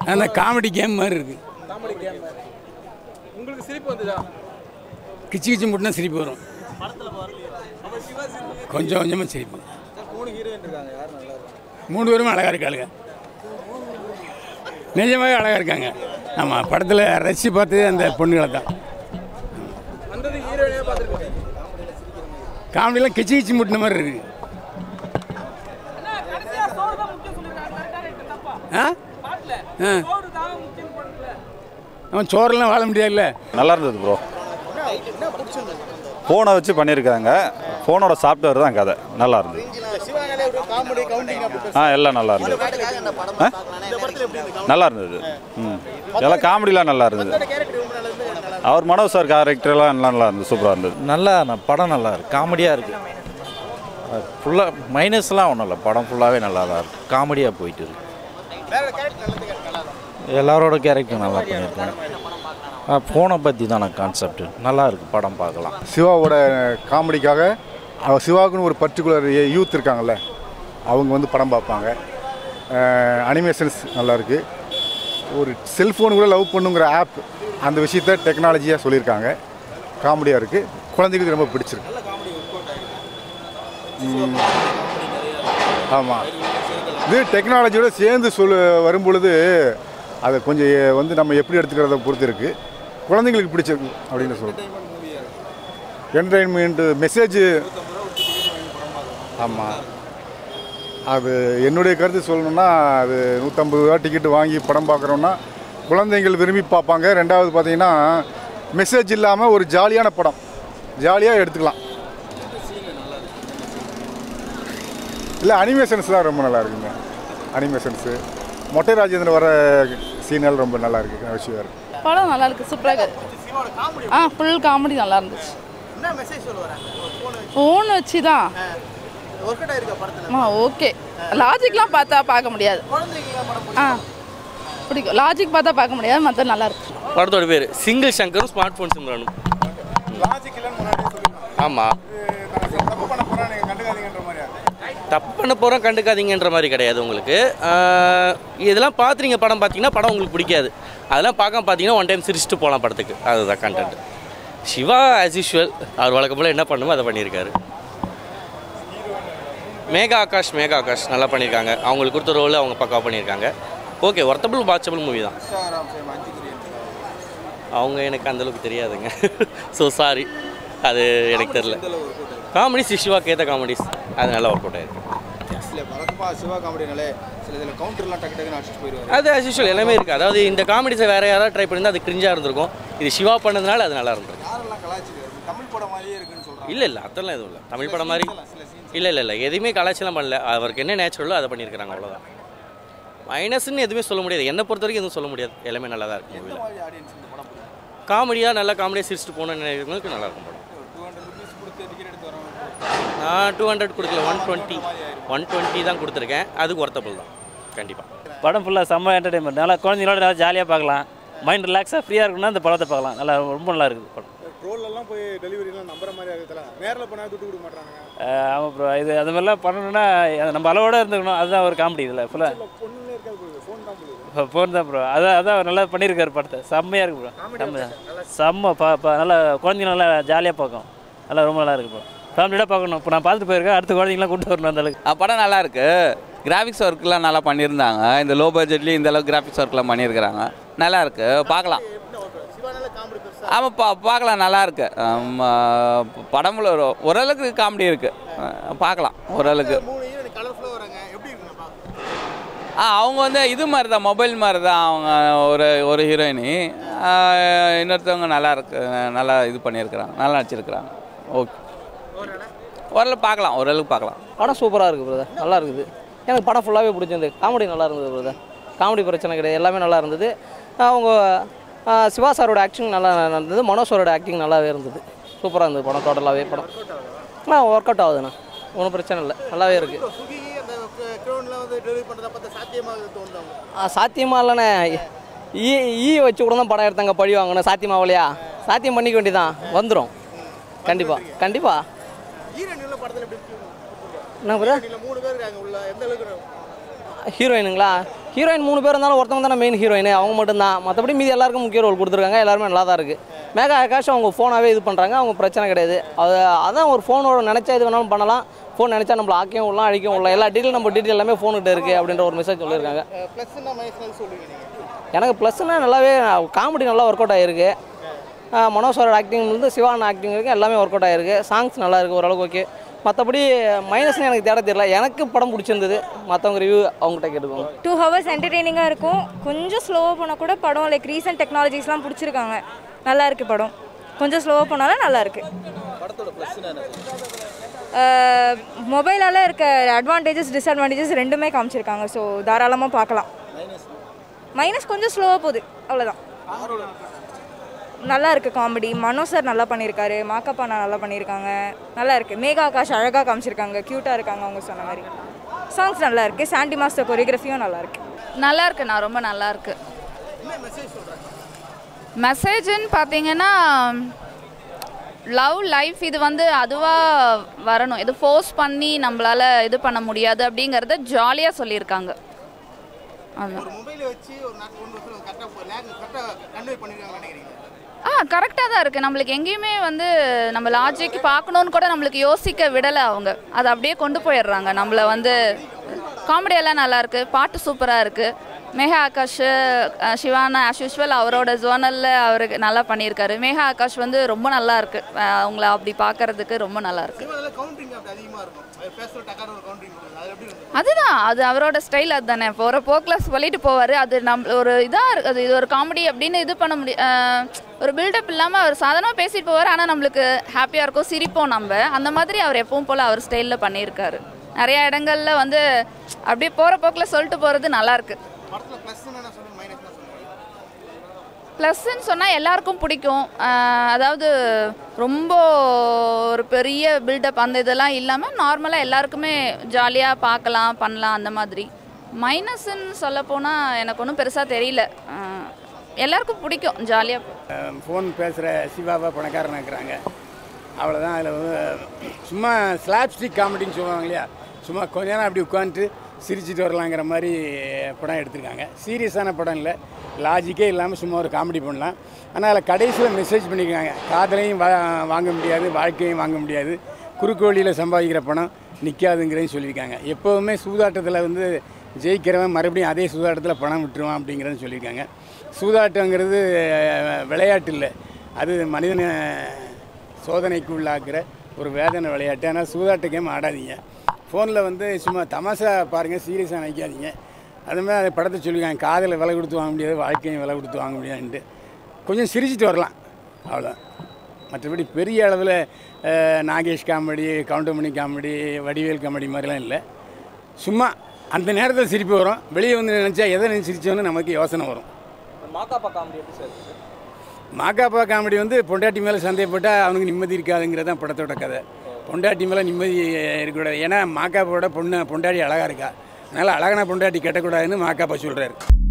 அந்த comedy game மாதிரி இருக்குது காமெடி கேம் உங்களுக்கு சிரிப்பு வந்துதா கிச்சு கிச்சு முட்டினா சிரிப்பு வரும் கொஞ்சம் கொஞ்சமாக சிரிப்பு மூணு ஹீரோயின் இருக்காங்க யார் நல்லா இருக்கும் மூணு பேருமே அழகாக இருக்காளுங்க நிஜமாவே அழகாக இருக்காங்க ஆமாம் படத்தில் ரசித்து பார்த்து அந்த பொண்ணுகளை தான் வந்தது ஹீரோயினே பார்த்துருக்கீங்க காமெடியெலாம் கிச்சு கிச்சு முட்டின மாதிரி இருக்குது ஆ ஆ அவன் சோறுலாம் வாழ முடியாதுல்ல நல்லா இருந்தது ப்ரோ ஃபோனை வச்சு பண்ணியிருக்காங்க ஃபோனோட சாஃப்ட்வேர் தான் கதை நல்லா இருந்தது சிவானாலே ஒரு காமெடி கவுண்டிங் அப்படி ஆ எல்லாம் நல்லா இருந்தது ஆ? நல்லா இருந்தது ம் எல்லாம் காமெடிலாம் நல்லா இருந்தது கேரக்டர் ரொம்ப நல்லா இருந்து நல்லா அவர் மனோஜ் சார் கேரக்டர்லாம் எல்லாம் நல்லா இருந்தது சூப்பராக இருந்தது நல்லா ந- படம் நல்லா இருக்கு காமெடியாக இருக்கு ஃபுல்லாக மைனஸ்லாம் ஒன்றும் இல்லை படம் ஃபுல்லாகவே நல்லா தான் இருக்கு காமெடியாக போயிட்டு இருக்கு வேற கேரக்டர் நல்லது கேரக்டர் நல்லா இருக்கும் எல்லாரோட கேரக்டர் நல்லா பண்ணியிருக்காங்க ஃபோனை பற்றி தானே கான்செப்ட் நல்லா இருக்கு படம் பார்க்கலாம் சிவாவோட காமெடிக்காக அவ- சிவாவுக்குன்னு ஒரு பர்டிகுலர் யூத் இருக்காங்கல்ல அவங்க வந்து படம் பார்ப்பாங்க அனிமேஷன்ஸ் நல்லாயிருக்கு ஒரு செல்ஃபோன் கூட லவ் பண்ணுங்கிற ஆப் அந்த விஷயத்த டெக்னாலஜியாக சொல்லியிருக்காங்க காமெடியாக இருக்குது குழந்தைகளுக்கு ரொம்ப பிடிச்சிருக்கு ஆமாம் இது டெக்னாலஜியோட சேர்ந்து சொல் வரும்பொழுது அதை கொஞ்சம் வந்து நம்ம எப்படி எடுத்துக்கிறத பொறுத்து இருக்குது குழந்தைங்களுக்கு பிடிச்சிருக்கு அப்படின்னு சொல்கிறோம் என்டர்டைன்மெண்ட் மெசேஜ் ஆமாம் அது என்னுடைய கருத்து சொல்லணும்னா அது நூற்றம்பது ரூபா டிக்கெட்டு வாங்கி படம் பார்க்குறோன்னா குழந்தைங்கள் விரும்பி பார்ப்பாங்க ரெண்டாவது பார்த்தீங்கன்னா மெசேஜ் இல்லாமல் ஒரு ஜாலியான படம் ஜாலியாக எடுத்துக்கலாம் இல்லை அனிமேஷன்ஸ்லாம் ரொம்ப நல்லா இருக்குங்க அனிமேஷன்ஸு மொட்டை ராஜேந்திரன் வர சீனல் ரொம்ப நல்லா இருக்கு விஷயம் இருக்கு படம் நல்லா இருக்கு சூப்பராக இருக்கு ஆ ஃபுல் காமெடி நல்லா இருந்துச்சு என்ன மெசேஜ் சொல்ல வராங்க ஃபோன் ஃபோன் வச்சு தான் ஒர்க் அவுட் ஆயிருக்க படத்தில் ஆ ஓகே லாஜிக்லாம் பார்த்தா பார்க்க முடியாது குழந்தைங்க படம் ஆ பிடிக்கும் லாஜிக் பார்த்தா பார்க்க முடியாது மற்ற நல்லா இருக்கு படத்தோட பேர் சிங்கிள் சங்கரும் ஸ்மார்ட் ஃபோன் சிம்ரனும் லாஜிக் இல்லைன்னு முன்னாடியே சொல்லியிருந்தாங்க ஆமாம் தப்பு பண்ண போகிறோம் நீங்கள் கண்டுக்காதீங்கன்ற மாதிரியா தப்பு பண்ண போகிறோம் கண்டுக்காதீங்கன்ற மாதிரி கிடையாது உங்களுக்கு ஆஹ், இதெல்லாம் பார்த்துறீங்க படம் பார்த்தீங்கன்னா படம் உங்களுக்கு பிடிக்காது அதெல்லாம் பார்க்காம பார்த்தீங்கன்னா ஒன் டைம் சிரிச்சுட்டு போகலாம் படத்துக்கு அதுதான் கண்டென்ட் சிவா ஆஸ் யூஷுவல் அவர் வழக்கம் போல் என்ன பண்ணுமோ அதை பண்ணியிருக்காரு மேகா ஆகாஷ் மேகா ஆகாஷ் நல்லா பண்ணியிருக்காங்க அவங்களுக்கு கொடுத்த ரோல் அவங்க பக்காவாக பண்ணியிருக்காங்க ஓகே ஒர்த்தபிள் வாட்சபிள் மூவி தான் அவங்க எனக்கு அந்தளவுக்கு தெரியாதுங்க ஸோ சாரி அது எனக்கு தெரில காமெடிஸ் சிவாக்கு ஏற்ற காமெடிஸ் அது நல்லா ஒர்க் அவுட் ஆயிருக்கு இல்லை வழக்கமாக சிவா காமெடினாலே சில இதில் கவுண்டர்லாம் டக்கு டக்குன்னு அடிச்சுட்டு போயிடுவாரு அது as usual எல்லாமே இருக்குது அதாவது இந்த காமெடிஸை வேறு யாராவது ட்ரை பண்ணியிருந்தா அது கிரிஞ்சாக இருந்திருக்கும் இது சிவா பண்ணதுனால அது நல்லா இருந்திருக்கும் யாரெல்லாம் கலாச்சிருக்காரு தமிழ் படம் மாதிரியே இருக்குன்னு சொல்கிறாங்க இல்லை இல்லை அதெல்லாம் எதுவும் இல்லை தமிழ் படம் மாதிரி இல்லை இல்லை இல்லை எதுவுமே கலாச்சாரம் பண்ணல அவருக்கு என்ன நேச்சுரலோ அதை பண்ணியிருக்கிறாங்க அவ்வளோதான் மைனஸ்ன்னு எதுவுமே சொல்ல முடியாது என்னை பொறுத்த வரைக்கும் எதுவும் சொல்ல முடியாது எல்லாமே நல்லா தான் இருக்கும் மூவியில் ஆடியன்ஸ் இந்த படம் காமெடியாக நல்லா காமெடியாக சிரிச்சுட்டு போகணும்னு நினைக்கிறவங்களுக்கு நல்லா இருக்கும் படம் டூ ஹண்ட்ரட் ருபீஸ் கொடுத்து டிக்கெட் எடுத்து வரவங்க நான் டூ ஹண்ட்ரட் கொடுக்கல ஒன் டுவெண்ட்டி ஒன் டுவெண்ட்டி தான் கொடுத்துருக்கேன் அதுக்கு ஒர்த்தபிள் தான் கண்டிப்பாக படம் ஃபுல்லாக செம்ம என்டர்டைன்மெண்ட் நல்லா குழந்தைங்களோட நல்லா ஜாலியாக பார்க்கலாம் மைண்ட் ரிலாக்ஸாக ஃப்ரீயாக இருக்குன்னா இந்த படத்தை பார்க்கலாம் நல்லா ரொம்ப நல்லா இருக்குது படம் ட்ரோலெல்லாம் போய் டெலிவரிலாம் நம்புற மாதிரி ஆகுதுல நேரில் போனால் துட்டு கொடுக்க மாட்டாங்க அஹ் ஆமாம் ப்ரோ இது அது மாதிரிலாம் பண்ணணும்னா அது நம்ம அளவோட இருந்துக்கணும் அதுதான் ஒரு காமெடி இதில் ஃபுல்லாக பொண்ணுலே இருக்காது போகுது ஃபோன் தான் போகுது ஃபோன் தான் ப்ரோ அதான் அதான் நல்லா பண்ணியிருக்காரு படத்தை செம்மையாக இருக்கு ப்ரோ செம்ம செம்ம பா பா நல்லா குழந்தைங்க நல்லா ஜாலியாக பார்க்கும் நல்லா ரொம்ப நல்லா இருக்கு ப்ரோ ஃபேமிலியோட பார்க்கணும் இப்போ நான் பார்த்துட்டு போயிருக்கேன் அடுத்த குழந்தைங்களாம் கூட்டு வரணும் அந்த அளவுக்கு அஹ் படம் நல்லா இருக்கு கிராஃபிக்ஸ் ஒர்க்லாம் நல்லா பண்ணியிருந்தாங்க இந்த லோ பட்ஜெட்லேயும் இந்த அளவுக்கு கிராஃபிக்ஸ் ஒர்க்லாம் பண்ணியிருக்கிறாங்க நல்லா இருக்கு பார்க்கலாம் சிவானால காமெடி பெருசாக ஆமாம் பா பார்க்கலாம் நல்லா இருக்கு ஆமா, படம்ல ஒரு ஓரளவுக்கு காமெடி இருக்கு அஹ் பார்க்கலாம் ஓரளவுக்கு மூணு ஹீரோயின் கலர்ஃபுல்லாக வராங்க எப்படி இருக்குங்க பார்க்க ஆ அவங்க வந்து இது மாதிரி தான் மொபைல் மாதிரி தான் அவங்க ஒரு ஒரு ஹீரோயினி இன்னொருத்தவங்க நல்லா இருக்கு நல்லா இது பண்ணியிருக்கிறாங்க நல்லா நடிச்சிருக்கிறாங்க ஓகே ஓரளவு பார்க்கலாம் ஓரளவுக்கு பார்க்கலாம் படம் சூப்பராக இருக்குது பிரதர் நல்லா இருக்குது எனக்கு படம் ஃபுல்லாகவே பிடிச்சிருந்து காமெடி நல்லா இருந்தது பிரதர் காமெடி பிரச்சனை கிடையாது எல்லாமே நல்லா இருந்தது அவங்க ஆ, சிவா சாரோட ஆக்டிங் நல்லா இருந்தது மனோஜ் சாரோட ஆக்டிங் நல்லாவே இருந்தது சூப்பராக இருந்தது படம் டோட்டலாகவே படம் ஆ ஒர்க் அவுட் ஆகுதுண்ணா ஒன்றும் பிரச்சனை இல்லை நல்லாவே இருக்குது சுகி அந்த க்ரௌண்ட்லாம் வந்து டெலிவரி பண்ணுறத பார்த்தா சாத்தியமாக தோணுது அவங்க சாத்தியமாக இல்லைண்ணே ஈ ஈ வச்சு கூட தான் படம் எடுத்தாங்க பழி வாங்கணும் சாத்தியமாகலையா சாத்தியம் பண்ணிக்க வேண்டியதான் வந்துடும் கண்டிப்பாக கண்டிப்பாக ஹீரோயின் உள்ள படத்தில் எப்படி என்ன ப்ரோ இல்லை மூணு பேர் இருக்காங்க உள்ள எந்த அளவுக்கு ஹீரோயினுங்களா ஹீரோயின் மூணு பேர் இருந்தாலும் ஒருத்தவங்க தானே மெயின் ஹீரோயின் அவங்க மட்டும்தான் மற்றபடி மீதி எல்லாருக்கும் முக்கிய ரோல் கொடுத்துருக்காங்க எல்லாருமே நல்லா தான் இருக்குது மேகா ஆகாஷ் அவங்க ஃபோனாகவே இது பண்ணுறாங்க அவங்க பிரச்சனை கிடையாது அது அதான் ஒரு ஃபோனோட நினச்சா இது வேணாலும் பண்ணலாம் ஃபோன் நினச்சா நம்மள ஆக்கையும் விடலாம் அழிக்கவும் விடலாம் எல்லா டீட்டெயில் நம்ம டீட்டெயில் எல்லாமே ஃபோன்கிட்ட இருக்குது அப்படின்ற ஒரு மெசேஜ் சொல்லியிருக்காங்க ப்ளஸ்னா மைனஸ்னா சொல்லுவீங்க நீங்கள் எனக்கு ப்ளஸ்னால் நல்லாவே காமெடி நல்லா ஒர்க் அவுட் ஆகிருக்கு மனோஜோட ஆக்டிங் வந்து சிவான ஆக்டிங் இருக்குது எல்லாமே ஒர்க் அவுட் ஆகிருக்கு சாங்ஸ் நல்லா இருக்குது ஓரளவுக்கு ஓகே மற்றபடி மைனஸ்னு எனக்கு தேட தெரியல எனக்கு படம் பிடிச்சிருந்தது மற்றவங்க ரிவ்யூ அவங்ககிட்ட கேட்டுக்கோங்க டூ ஹவர்ஸ் என்டர்டெய்னிங்காக இருக்கும் கொஞ்சம் ஸ்லோவாக போனால் கூட படம் லைக் ரீசன்ட் டெக்னாலஜிஸ்லாம் பிடிச்சிருக்காங்க நல்லா இருக்கு படம் கொஞ்சம் ஸ்லோவாக போனாலும் நல்லா இருக்கு படத்தோட ப்ளஸ்னா என்ன மொபைலால் இருக்க அட்வான்டேஜஸ் டிஸ்அட்வான்டேஜஸ் ரெண்டுமே காமிச்சிருக்காங்க ஸோ தாராளமாக பார்க்கலாம் மைனஸ் கொஞ்சம் ஸ்லோவாக போகுது அவ்வளோதான் நல்லா இருக்கு காமெடி மனோ சார் நல்லா பண்ணியிருக்காரு மாக்கப்பானா நல்லா பண்ணியிருக்காங்க நல்லா இருக்கு மேகா ஆகாஷ் அழகாக காமிச்சிருக்காங்க க்யூட்டாக இருக்காங்க அவங்க சொன்ன மாதிரி சாங்ஸ் நல்லா இருக்கு சாண்டி மாஸ்டர் கொரியோகிராஃபியும் நல்லா இருக்கு நல்லா இருக்கு நான் ரொம்ப நல்லா இருக்கு மெசேஜ்னு பார்த்தீங்கன்னா லவ் லைஃப் இது வந்து அதுவாக வரணும் இது ஃபோர்ஸ் பண்ணி நம்மளால இது பண்ண முடியாது அப்படிங்கிறத ஜாலியாக சொல்லியிருக்காங்க அதுதான் ஒரு மொபைலை வச்சு ஒரு நாட்டு கொண்டு வந்து கரெக்டாக லேக் கரெக்டாக கன்வே பண்ணிருக்காங்கன்னு நினைக்கிறீங்க ஆ கரெக்டாக தான் இருக்குது நம்மளுக்கு எங்கேயுமே வந்து நம்ம லாஜிக் பார்க்கணுன்னு கூட நம்மளுக்கு யோசிக்க விடலை அவங்க அதை அப்படியே கொண்டு போயிடுறாங்க நம்மளை வந்து காமெடி எல்லாம் நல்லா இருக்கு பாட்டு சூப்பராக இருக்குது மேகா ஆகாஷ் அஹ், சிவானா ஆஸ் யூஸ்வல் அவரோட ஜோனலில் அவருக்கு நல்லா பண்ணியிருக்காரு மேகா ஆகாஷ் வந்து ரொம்ப நல்லா இருக்கு அஹ், அவங்கள அப்படி பார்க்கறதுக்கு ரொம்ப நல்லா இருக்கு அதில் கவுண்டரிங் அப்படி அதிகமாக இருக்கும் அவர் பேசுகிற டக்கான ஒரு கவுண்டரிங் கொடுக்குது அது எப்படி இருந்தது அதுதான் அது அவரோட ஸ்டைல் அதுதானே போகிற போக்கில் சொல்லிட்டு போவார் அது நம்ம ஒரு இதாக இருக்கு அது இது ஒரு காமெடி அப்படின்னு இது பண்ண முடியும் ஒரு பில்டப் இல்லாமல் அவர் சாதாரணமாக பேசிட்டு போவார் ஆனால் நம்மளுக்கு ஹாப்பியாக இருக்கும் சிரிப்போம் நம்ம அந்த மாதிரி அவர் எப்பவும் போல் அவர் ஸ்டைலில் பண்ணியிருக்காரு நிறைய இடங்கள்ல வந்து அப்படியே போகிற போக்கில் சொல்லிட்டு போகிறது நல்லாயிருக்கு படத்தில் ப்ளஸ்ன்னு என்ன சொல்லுங்க மைனஸ்னா சொல்லுங்க ப்ளஸ்ன்னு சொன்னால் எல்லாருக்கும் பிடிக்கும் அஹ் அதாவது ரொம்ப ஒரு பெரிய பில்டப் அந்த இதெல்லாம் இல்லாமல் நார்மலாக எல்லாருக்குமே ஜாலியாக பார்க்கலாம் பண்ணலாம் அந்த மாதிரி மைனஸ்ன்னு சொல்ல போனால் எனக்கு ஒன்றும் பெருசாக தெரியல அஹ் எல்லாருக்கும் பிடிக்கும் ஜாலியாக ஃபோன் பேசுகிற சிவாவா பணக்காரன் இருக்கிறாங்க அவ்வளோதான் அதில் வந்து சும்மா ஸ்லாப்ஸ்டிக் காமெடின்னு சொல்லுவாங்க இல்லையா சும்மா கொஞ்ச நேரம் அப்படி உட்காந்துட்டு சிரிச்சிட்டு வரலாங்கிற மாதிரி படம் எடுத்திருக்காங்க சீரியஸான படம் இல்லை லாஜிக்கே இல்லாமல் சும்மா ஒரு காமெடி பண்ணலாம் ஆனால் அதில் கடைசியில் மெசேஜ் பண்ணியிருக்காங்க காதலையும் வா வாங்க முடியாது வாழ்க்கையும் வாங்க முடியாது குறுக்கு வழியில் சம்பாதிக்கிற பணம் நிற்காதுங்கிறதையும் சொல்லியிருக்காங்க எப்போவுமே சூதாட்டத்தில் வந்து ஜெயிக்கிறவன் மறுபடியும் அதே சூதாட்டத்தில் பணம் விட்டுருவான் அப்படிங்கிறத சொல்லியிருக்காங்க சூதாட்டங்கிறது அஹ், விளையாட்டு இல்லை அது மனிதனை சோதனைக்கு உள்ளாக்குற ஒரு வேதனை விளையாட்டு ஆனால் சூதாட்ட கேம் ஆடாதீங்க ஃபோனில் வந்து சும்மா தமாஷா பாருங்கள் சீரியஸாக நினைக்காதீங்க அது மாதிரி அந்த படத்தை சொல்லியிருக்காங்க காதலை விலை கொடுத்து வாங்க முடியாது வாழ்க்கையும் விலை கொடுத்து வாங்க முடியாதுன்ட்டு கொஞ்சம் சிரிச்சிட்டு வரலாம் அவ்வளோதான் மற்றபடி பெரிய அளவில் Nagesh comedy Goundamani comedy Vadivel comedy மாதிரிலாம் இல்லை சும்மா அந்த நேரத்தில் சிரிப்பு வரும் வெளியே வந்து நினச்சா எதை நினைச்சு சிரிச்சோன்னு நமக்கு யோசனை வரும் மாக்காப்பா காமெடி எப்படி சார் இருக்கு? மாக்காப்பா காமெடி வந்து பொண்டாட்டி மேலே சந்தேகப்பட்டால் அவனுக்கு நிம்மதி இருக்காதுங்கிறது தான் படத்தோட கதை பொண்டாட்டி மேலே நிம்மதி இருக்கக்கூடாது ஏன்னா மாக்காப்பாவோட பொண்ணு பொண்டாட்டி அழகாக இருக்கா அதனால் அழகான பொண்டாட்டி கட்டக்கூடாதுன்னு மாக்காப்பா சொல்கிறாரு